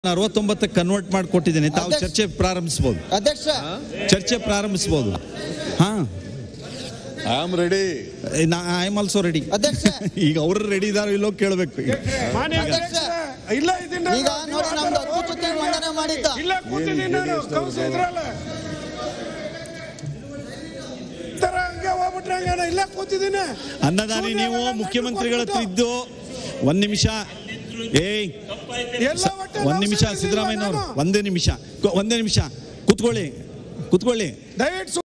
ಅರವತ್ತೊಂಬತ್ತಕ್ಕೆ convert ಮಾಡಿ ಕೊಟ್ಟಿದ್ದೇನೆ ತಾವು ಅಧ್ಯಕ್ಷ- ಚರ್ಚೆ ಪ್ರಾರಂಭಿಸಬಹುದು ಅಧ್ಯಕ್ಷ ಚರ್ಚೆ ಪ್ರಾರಂಭಿಸಬಹುದು ಹಾ I am ready I am also ready ಅಧ್ಯಕ್ಷ ಈಗ ಅವ್ರು ರೆಡಿ ಇದಾರೋ ಇಲ್ಲೋ ಕೇಳಬೇಕು ಈಗ ಮಾನ್ಯ ಅಧ್ಯಕ್ಷ, ಅಧ್ಯಕ್ಷ ಇಲ್ಲ ಇದೀನಿ ಈಗ ನೋಡಿ ನಮ್ದು ಅತ್ಯುಚ್ಚತೆ ಮಂಡನೆ ಮಾಡಿದ್ದ ಇಲ್ಲ ಕೂತಿದ್ದೀನಿ ನಾನು ಕೌನ್ಸಿಲ್ ಇದ್ರಲ್ಲ ತರ ಹಂಗೆ ಹೋಗ್ಬಿಟ್ರೆ ಹಂಗೆ ನಾನು ಇಲ್ಲ ಕೂತಿದ್ದೀನಿ ಅನ್ನದಾನಿ ನೀವು ಮುಖ್ಯಮಂತ್ರಿಗಳ ಹತ್ರ ಇದ್ದು ಒಂದ್ ನಿಮಿಷ ಏಯ್ ಎಲ್ಲ ಒಟ್ಟೆ ಒಂದ್ ನಾವು ನಿಮಿಷ ಸೇರಿರ್ಲಿಲ್ವಾ ಸಿದ್ದರಾಮಯ್ಯನವರು ನಾನು? ಒಂದೇ ನಿಮಿಷ ಒಂದೇ ನಿಮಿಷ ಕುತ್ಕೊಳ್ಳಿ ಕುತ್ಕೊಳ್ಳಿ ದಯವಿಟ್ಟು